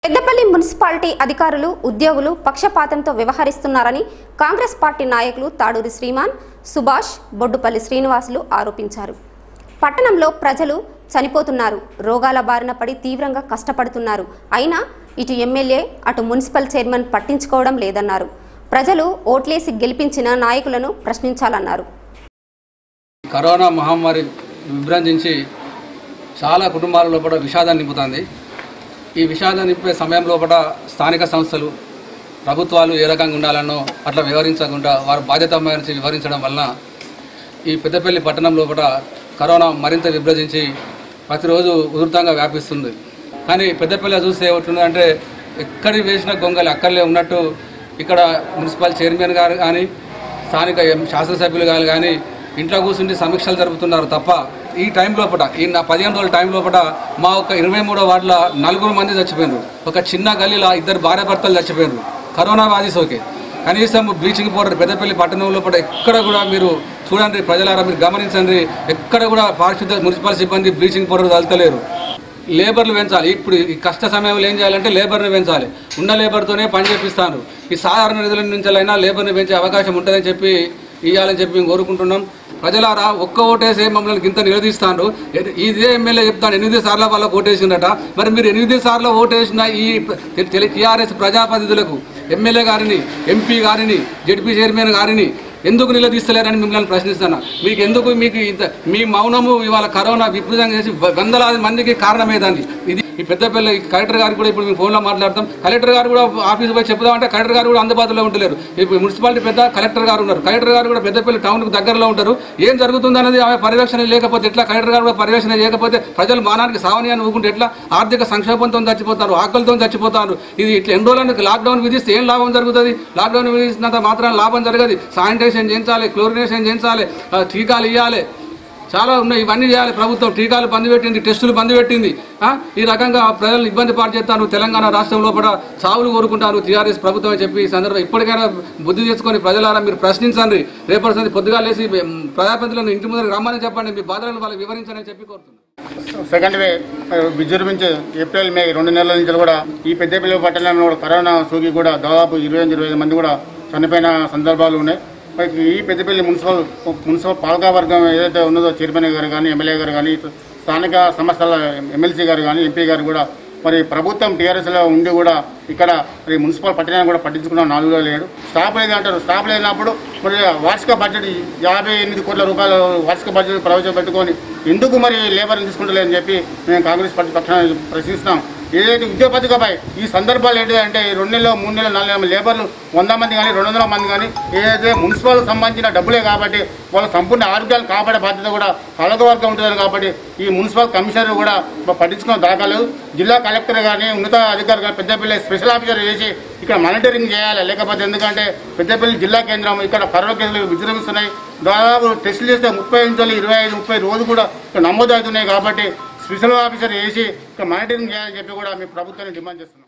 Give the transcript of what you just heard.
Peddapalli municipality అధికారులు ఉద్యోగులు పక్షపాతంతో వ్యవహరిస్తున్నారని కాంగ్రెస్ పార్టీ నాయకులు తాడూరి శ్రీమాన్ సుభాష్ బొడ్డుపల్లి శ్రీనివాసులు ఆరోపించారు పట్టణంలో ప్రజలు చనిపోతున్నారు రోగాల బారిన పడి తీవ్రంగా కష్టపడుతున్నారు అయినా ఇటు ఎమ్మెల్యే అటు మున్సిపల్ చైర్మన్ పట్టించుకోవడం లేదన్నారు ప్రజలు ఓట్లేసి గెలిపించిన నాయకులను ప్రశ్నించాలన్నారు కరోనా మహమ్మారి విభ్రంజించి చాలా కుటుంబాల లోపల విషాదాన్ని నింపుతుంది ఈ విషాదం నింపే సమయం లోపల స్థానిక సంస్థలు ప్రభుత్వాలు ఏ రకంగా ఉండాలనో అట్లా వివరించకుండా వారు బాధ్యత వహించి వివరించడం వలన ఈ పెద్దపల్లి పట్టణం లోపల కరోనా మరింత విభ్రజించి ప్రతిరోజు ఉధృతంగా వ్యాపిస్తుంది కానీ పెద్దపల్లి చూస్తే ఏమవుతుందంటే ఎక్కడి వేసిన గొంగలి అక్కర్లే ఉన్నట్టు ఇక్కడ మున్సిపల్ చైర్మన్ గారు కానీ స్థానిక ఎం- శాసనసభ్యులు గారు కానీ ఇంట్లో కూర్చుండి సమీక్షలు జరుపుతున్నారు తప్ప ఈ టైం లోపల ఈ నా పదిహేను రోజుల టైం లోపల మా ఒక ఇరవై మూడో వార్డుల నలుగురు మంది చచ్చిపోయినారు ఒక చిన్న గల్లీలో ఇద్దరు భార్య భర్తలు చచ్చిపోయినారు కరోనా వ్యాధి సోకే కనీసం బ్లీచింగ్ పౌడర్ పెద్దపల్లి పట్టణం లోపల ఎక్కడ కూడా మీరు చూడండి ప్రజలారా మీరు గమనించండి ఎక్కడ కూడా పారిశుద్ధ మున్సిపల్ సిబ్బంది బ్లీచింగ్ పౌడర్ చల్లుతలేరు లేబర్లు పెంచాలి ఇప్పుడు ఈ కష్ట సమయంలో ఏం చేయాలంటే లేబర్ని పెంచాలి ఉన్న లేబర్తోనే పని చేపిస్తాను ఈ సాధారణ నిధుల నుంచి అయినా లేబర్ని పెంచే అవకాశం ఉంటుందని చెప్పి ఇవ్వాలని చెప్పి మేము కోరుకుంటున్నాం ప్రజలారా ఒక్క ఓటేసే మమ్మల్ని ఇంత నిలదీస్తాను ఎ- ఇదే ఎమ్మెల్యే చెప్తాను ఎనిమిది సార్లు వాళ్ళకు ఓటేసిందట మరి మీరు ఎనిమిది సార్లు ఓటేసిన ఈ టీఆర్ఎస్ ప్రజాప్రతినిధులకు ఎమ్మెల్యే గారిని ఎంపీ గారిని జడ్పీ చైర్మన్ గారిని ఎందుకు నిలదీస్తలేరని మిమ్మల్ని ప్రశ్నిస్తాను మీకు ఎందుకు మీకు ఇంత మీ మౌనము ఇవాళ కరోనా విపరీతంగా చేసి వ- వందలాది మందికి కారణమేదండి ఇది ఈ పెద్దపల్లి కలెక్టర్ గారు కూడా ఇప్పుడు మేము ఫోన్లో మాట్లాడతాం కలెక్టర్ గారు కూడా ఆఫీస్ పోయి చెప్దామంటే కలెక్టర్ గారు కూడా అందుబాటులో ఉండలేరు ఇప్పుడు మున్సిపాలిటీ పెద్ద కలెక్టర్ గారు ఉన్నారు కలెక్టర్ గారు కూడా పెద్దపల్లి టౌన్కి దగ్గరలో ఉంటారు ఏం జరుగుతుంది అనేది ఆమె పర్యవేక్షణ లేకపోతే ఎట్లా కలెక్టర్ గారు కూడా పర్యవేక్షణ చేయకపోతే ప్రజలు మానానికి సావని అని ఊకుంటే ఎట్లా ఆర్థిక సంక్షోభంతో చచ్చిపోతారు ఆకలితో చచ్చిపోతారు ఇది ఇట్లా ఎన్ని రోజులకు లాక్డౌన్ విధిస్తే ఏం లాభం జరుగుతుంది లాక్డౌన్ విధిస్తున్నంత మాత్రం లాభం జరగదు శానిటైజేషన్ చేయించాలి క్లోరినేషన్ చేయించాలి ఆ, టీకాలు ఇవ్వాలి చాలా ఉన్నాయి ఇవన్నీ చేయాలి ప్రభుత్వం టీకాలు బంద్ పెట్టింది టెస్టులు బంద్ పెట్టింది ఆ? ఈ రకంగా ప్రజలు ఇబ్బంది పాటు చేస్తాను తెలంగాణ రాష్ట్రంలో కూడా చావులు కోరుకుంటారు టీఆర్ఎస్ ప్రభుత్వం అని చెప్పి ఈ సందర్భం ఇప్పటికైనా బుద్ధి తెచ్చుకొని ప్రజలారా మీరు ప్రశ్నించండి రేపటి సంది పొద్దుగా లేచి ఉమ్, ప్రజాప్రతినిధులను ఇంటి ముందర రమ్మని చెప్పండి మీ బాధలను వాళ్ళకి వివరించని చెప్పి కోరుతున్నాను సెకండ్ వే విజృంభించి ఏప్రిల్ మే రెండు నెలల నుంచి కూడా ఈ పెద్దపల్లి పట్టణంలో కూడా కరోనా సోకి కూడా దాదాపు ఇరవై ఎనిమిది ఇరవై ఐదు మంది కూడా చనిపోయిన సందర్భాలు ఉన్నాయి మరి ఈ పెద్దపల్లి మున్సిపల్ మున్సిపల్ పాలకా వర్గం ఏదైతే ఉన్నదో చైర్మన్ గారు కానీ ఎమ్మెల్యే గారు కానీ స్థానిక సంస్థల ఎమ్మెల్సీ గారు కానీ ఎంపీ గారు కూడా మరి ప్రభుత్వం టీఆర్ఎస్లో ఉండి కూడా ఇక్కడ మరి మున్సిపల్ పట్టణాన్ని కూడా పట్టించుకున్న నాలుగులో లేడు స్టాఫ్ లేదు అంటారు స్టాఫ్ లేనప్పుడు మరి వార్షిక బడ్జెట్ యాభై ఎనిమిది కోట్ల రూపాయల వార్షిక బడ్జెట్ ప్రవేశపెట్టుకొని ఎందుకు మరి లేబర్ని తీసుకుంటలేదని చెప్పి మేము కాంగ్రెస్ పార్టీ పక్షాన ప్రశ్నిస్తున్నాం ఏదైతే ఉద్యోగ పథకపై ఈ సందర్భాలు ఏంటంటే ఈ రెండు నెలలు మూడు నెలలు నాలుగు నెలలు లేబర్లు వంద మంది కానీ రెండు వందల మంది కానీ ఏదైతే మున్సిపల్ సంబంధించిన డబ్బులే కాబట్టి వాళ్ళ సంపూర్ణ ఆరోగ్యాలు కాపాడే బాధ్యత కూడా పాలకవర్గం ఉంటుంది కాబట్టి ఈ మున్సిపల్ కమిషనర్ కూడా పట్టించుకున్న దాఖలు జిల్లా కలెక్టర్ కానీ ఉన్నత అధికారి కానీ పెద్దపల్లి స్పెషల్ ఆఫీసర్ చేసి ఇక్కడ మానిటరింగ్ చేయాలి లేకపోతే ఎందుకంటే పెద్దపల్లి జిల్లా కేంద్రం ఇక్కడ కరోనా కేసులు విజృంభిస్తున్నాయి దాదాపు టెస్టులు చేస్తే ముప్పై నుంచి ఇరవై ఐదు ముప్పై రోజు కూడా ఇక్కడ నమోదు అవుతున్నాయి కాబట్టి స్పెషల్ ఆఫీసర్ వేసి ఇక్కడ మానిటరింగ్ చేయాలని చెప్పి కూడా మీ ప్రభుత్వాన్ని డిమాండ్ చేస్తున్నాం